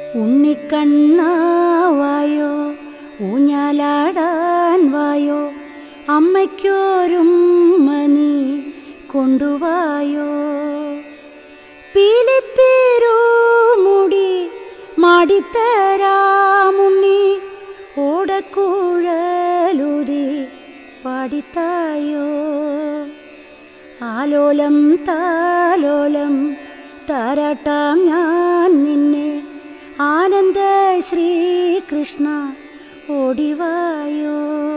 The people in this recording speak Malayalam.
ഉണ്ണിക്കണ്ണാവായോ ഊഞ്ഞാലാടാൻ വായോ അമ്മയ്ക്കോരും മനി കൊണ്ടുവായോ പീലിത്തേരോ മുടി മാടിത്തരാമുണ്ണി ഓടക്കുഴലുതി പാടിത്തായോ ആലോലം താലോലം താരാട്ടാം ഞാൻ നിന്നെ ആനന്ദ ശ്രീകൃഷ്ണ ഓടിവായോ